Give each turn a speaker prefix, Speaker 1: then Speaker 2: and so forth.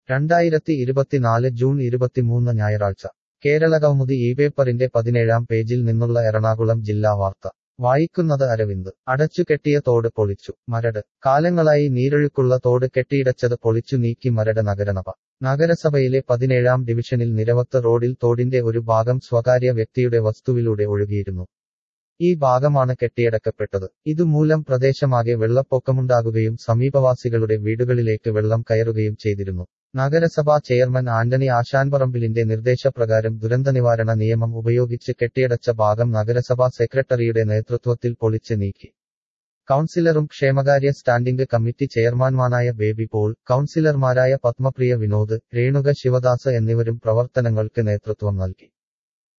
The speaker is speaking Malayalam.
Speaker 1: രണ്ടായിരത്തി ഇരുപത്തിനാല് ജൂൺ ഇരുപത്തിമൂന്ന് ഞായറാഴ്ച കേരള കൗമുദി ഈ പേപ്പറിന്റെ പതിനേഴാം പേജിൽ നിന്നുള്ള എറണാകുളം ജില്ലാ വാർത്ത വായിക്കുന്നത് അരവിന്ദ് അടച്ചുകെട്ടിയ തോട് പൊളിച്ചു മരട് കാലങ്ങളായി നീരൊഴുക്കുള്ള തോട് കെട്ടിയിടച്ചത് പൊളിച്ചു നീക്കി മരട് നഗരസഭ നഗരസഭയിലെ പതിനേഴാം ഡിവിഷനിൽ നിരവത്ത് റോഡിൽ തോടിന്റെ ഒരു ഭാഗം സ്വകാര്യ വ്യക്തിയുടെ വസ്തുവിലൂടെ ഒഴുകിയിരുന്നു ഈ ഭാഗമാണ് കെട്ടിയടക്കപ്പെട്ടത് ഇതുമൂലം പ്രദേശമാകെ വെള്ളപ്പൊക്കമുണ്ടാകുകയും സമീപവാസികളുടെ വീടുകളിലേക്ക് വെള്ളം കയറുകയും ചെയ്തിരുന്നു നഗരസഭാ ചെയർമാൻ ആന്റണി ആശാൻപറമ്പിലിന്റെ നിർദ്ദേശപ്രകാരം ദുരന്തനിവാരണ നിയമം ഉപയോഗിച്ച് കെട്ടിയടച്ച ഭാഗം നഗരസഭാ സെക്രട്ടറിയുടെ നേതൃത്വത്തിൽ പൊളിച്ച് നീക്കി കൗൺസിലറും ക്ഷേമകാര്യ സ്റ്റാൻഡിംഗ് കമ്മിറ്റി ചെയർമാൻമാരായ ബേബി പോൾ കൗൺസിലർമാരായ പത്മപ്രിയ വിനോദ് രേണുക ശിവദാസ് എന്നിവരും പ്രവർത്തനങ്ങൾക്ക് നേതൃത്വം നൽകി